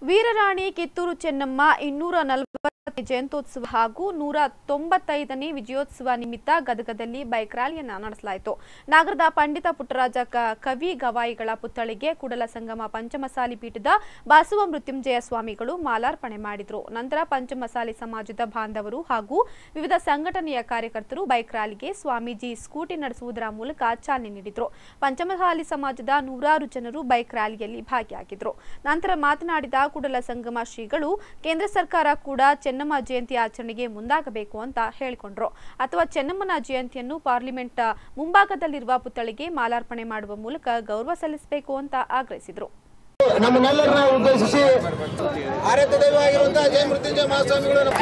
ವೀರರಾಣಿ ಕಿತ್ತೂರು ಚೆನ್ನಮ್ಮ ಇನ್ನೂರ ನಲವತ್ತನೇ ಜಯಂತ್ಯೋತ್ಸವ ಹಾಗೂ ನೂರ ತೊಂಬತ್ತೈದನೇ ವಿಜಯೋತ್ಸವ ನಿಮಿತ್ತ ಗದಗದಲ್ಲಿ ಬೈಕ್ ರ್ಯಾಲಿಯನ್ನ ನಡೆಸಲಾಯಿತು ನಗರದ ಪಂಡಿತ ಪುಟ್ಟರಾಜ ಕ- ಕವಿ ಗವಾಯಿಗಳ ಪುತ್ಥಳಿಗೆ ಕೂಡಲ ಸಂಗಮ ಪಂಚಮಸಾಲಿ ಪೀಠದ ಬಸವ ಮೃತ್ಯುಂಜಯ ಸ್ವಾಮಿಗಳು ಮಾಲಾರ್ಪಣೆ ಮಾಡಿದರು ನಂತರ ಪಂಚಮಸಾಲಿ ಸಮಾಜದ ಬಾಂಧವರು ಹಾಗೂ ವಿವಿಧ ಸಂಘಟನೆಯ ಕಾರ್ಯಕರ್ತರು ಬೈಕ್ ರ್ಯಾಲಿಗೆ ಸ್ವಾಮೀಜಿ ಸ್ಕೂಟಿ ನಡೆಸುವುದರ ಮೂಲಕ ಚಾಲನೆ ನೀಡಿದರು ಪಂಚಮಸಾಲಿ ಸಮಾಜದ ನೂರಾರು ಜನರು ಬೈಕ್ ರ್ಯಾಲಿಯಲ್ಲಿ ಭಾಗಿಯಾಗಿದ್ದರು ನಂತರ ಮಾತನಾಡಿದ ಕೂಡಲ ಸಂಗಮ ಶ್ರೀಗಳು ಕೇಂದ್ರ ಸರ್ಕಾರ ಕೂಡ ಚೆನ್ನಮ್ಮ ಜಯಂತಿ ಆಚರಣೆಗೆ ಮುಂದಾಗಬೇಕು ಅಂತ ಹೇಳಿಕೊಂಡ್ರು ಅಥವಾ ಚೆನ್ನಮ್ಮನ ಜಯಂತಿಯನ್ನು ಪಾರ್ಲಿಮೆಂಟ್ ಮುಂಭಾಗದಲ್ಲಿರುವ ಪುತ್ಥಳಿಗೆ ಮಾಲಾರ್ಪಣೆ ಮಾಡುವ ಮೂಲಕ ಗೌರವ ಸಲ್ಲಿಸಬೇಕು ಅಂತ ಆಗ್ರಹಿಸಿದರು ನಮ್ಮನ್ನೆಲ್ಲರನ್ನ ಉದ್ದೇಶಿಸಿ ಆರಾಧ್ಯ ದೈವ ಆಗಿರುವಂತಹ ಜಯ ಮೃತ್ಯುಂಜಯ ಮಹಾಸ್ವಾಮಿಗಳು ನಮ್ಮ-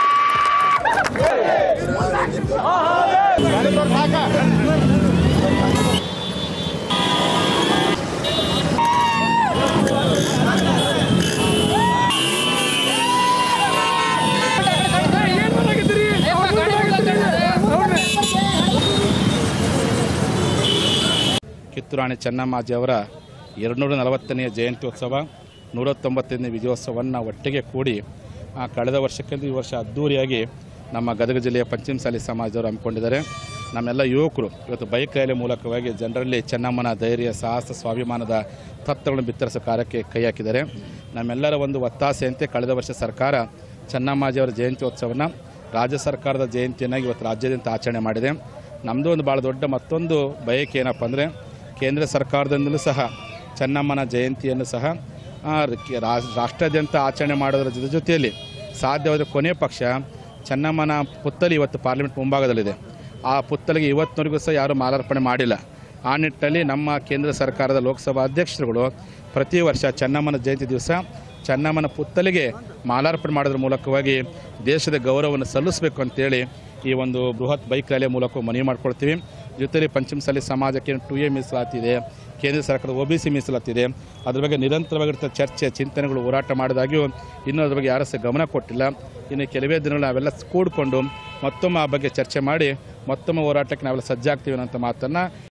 ಕಿತ್ತೂರಾಣಿ ಚೆನ್ನಮ್ಮಾಜಿಯವರ ಎರಡುನೂರ ನಲವತ್ತನೆಯ ಜಯಂತ್ಯೋತ್ಸವ ನೂರ ತೊಂಬತ್ತೈದನೇ ವಿಜಯೋತ್ಸವವನ್ನು ಒಟ್ಟಿಗೆ ಕೂಡಿ ಆ, ಕಳೆದ ವರ್ಷಕ್ಕಿಂತ ಈ ವರ್ಷ ಅದ್ಧೂರಿಯಾಗಿ ನಮ್ಮ ಗದಗ ಜಿಲ್ಲೆಯ ಪಂಚಮಸಾಲಿ ಸಮಾಜದವರು ಹಮ್ಮಿಕೊಂಡಿದ್ದಾರೆ ನಮ್ಮೆಲ್ಲ ಯುವಕರು ಇವತ್ತು ಬೈಕ್ ರ್ಯಾಲಿ ಮೂಲಕವಾಗಿ ಜನರಲ್ಲಿ ಚೆನ್ನಮ್ಮನ ಧೈರ್ಯ ಸಾಹಸ ಸ್ವಾಭಿಮಾನದ ತತ್ವಗಳನ್ನು ಬಿತ್ತರಿಸೋ ಕಾರ್ಯಕ್ಕೆ ಕೈ ಹಾಕಿದ್ದಾರೆ ನಮ್ಮೆಲ್ಲರ ಒಂದು ಒತ್ತಾಸೆಯಂತೆ ಕಳೆದ ವರ್ಷ ಸರ್ಕಾರ ಚೆನ್ನಮ್ಮಾಜಿಯವರ ಜಯಂತ್ಯೋತ್ಸವವನ್ನು ರಾಜ್ಯ ಸರ್ಕಾರದ ಜಯಂತಿಯನ್ನಾಗಿ ಇವತ್ತು ರಾಜ್ಯಾದ್ಯಂತ ಆಚರಣೆ ಮಾಡಿದೆ ನಮ್ಮದು ಒಂದು ಭಾಳ ದೊಡ್ಡ ಮತ್ತೊಂದು ಬಯಕೆ ಏನಪ್ಪ ಅಂದರೆ ಕೇಂದ್ರ ಸರ್ಕಾರದಿಂದಲೂ ಸಹ ಚೆನ್ನಮ್ಮನ ಜಯಂತಿಯನ್ನು ಸಹ ಆ, ರ- ರಾ- ರಾಷ್ಟ್ರಾದ್ಯಂತ ಆಚರಣೆ ಮಾಡೋದ್ರ ಜೊತೆ ಜೊತೆಯಲ್ಲಿ ಸಾಧ್ಯವಾದ ಕೊನೆ ಪಕ್ಷ ಚೆನ್ನಮ್ಮನ ಪುತ್ತಲಿ ಇವತ್ತು ಪಾರ್ಲಿಮೆಂಟ್ ಮುಂಭಾಗದಲ್ಲಿದೆ ಆ ಪುತ್ತಲಿಗೆ ಇವತ್ತಿನವರೆಗೂ ಸಹ ಯಾರೂ ಮಾಲಾರ್ಪಣೆ ಮಾಡಿಲ್ಲ ಆ ನಿಟ್ಟಿನಲ್ಲಿ ನಮ್ಮ ಕೇಂದ್ರ ಸರ್ಕಾರದ ಲೋಕಸಭಾ ಅಧ್ಯಕ್ಷರುಗಳು ಪ್ರತಿ ವರ್ಷ ಚೆನ್ನಮ್ಮನ ಜಯಂತಿ ದಿವಸ ಚೆನ್ನಮ್ಮನ ಪುತ್ತಲಿಗೆ ಮಾಲಾರ್ಪಣೆ ಮಾಡೋದ್ರ ಮೂಲಕವಾಗಿ ದೇಶದ ಗೌರವವನ್ನು ಸಲ್ಲಿಸಬೇಕು ಅಂತೇಳಿ ಈ ಒಂದು ಬೃಹತ್ ಬೈಕ್ ರ್ಯಾಲಿಯ ಮೂಲಕ ಮನವಿ ಮಾಡ್ಕೊಳ್ತೀವಿ ಜೊತೆಲಿ ಪಂಚಮಸಾಲಿ ಸಮಾಜಕ್ಕೆ ಟು ಎ ಮೀಸಲಾತಿದೆ ಕೇಂದ್ರ ಸರ್ಕಾರದ ಒ ಬಿ ಸಿ ಮೀಸಲಾತಿದೆ ಅದ್ರ ಬಗ್ಗೆ ನಿರಂತರವಾಗಿರ್ತ ಚರ್ಚೆ ಚಿಂತನೆಗಳು ಹೋರಾಟ ಮಾಡಿದಾಗ್ಯೂ ಇನ್ನೂ ಅದ್ರ ಬಗ್ಗೆ ಯಾರೂ ಸಹ ಗಮನ ಕೊಟ್ಟಿಲ್ಲ ಇನ್ನು ಕೆಲವೇ ದಿನಗಳು ನಾವೆಲ್ಲ ಕೂಡಿಕೊಂಡು ಮತ್ತೊಮ್ಮೆ ಆ ಬಗ್ಗೆ ಚರ್ಚೆ ಮಾಡಿ ಮತ್ತೊಮ್ಮೆ ಹೋರಾಟಕ್ಕೆ ನಾವೆಲ್ಲ ಸಜ್ಜಾಗ್ತೀವಿ ಅನ್ನೋಂಥ ಮಾತನ್ನು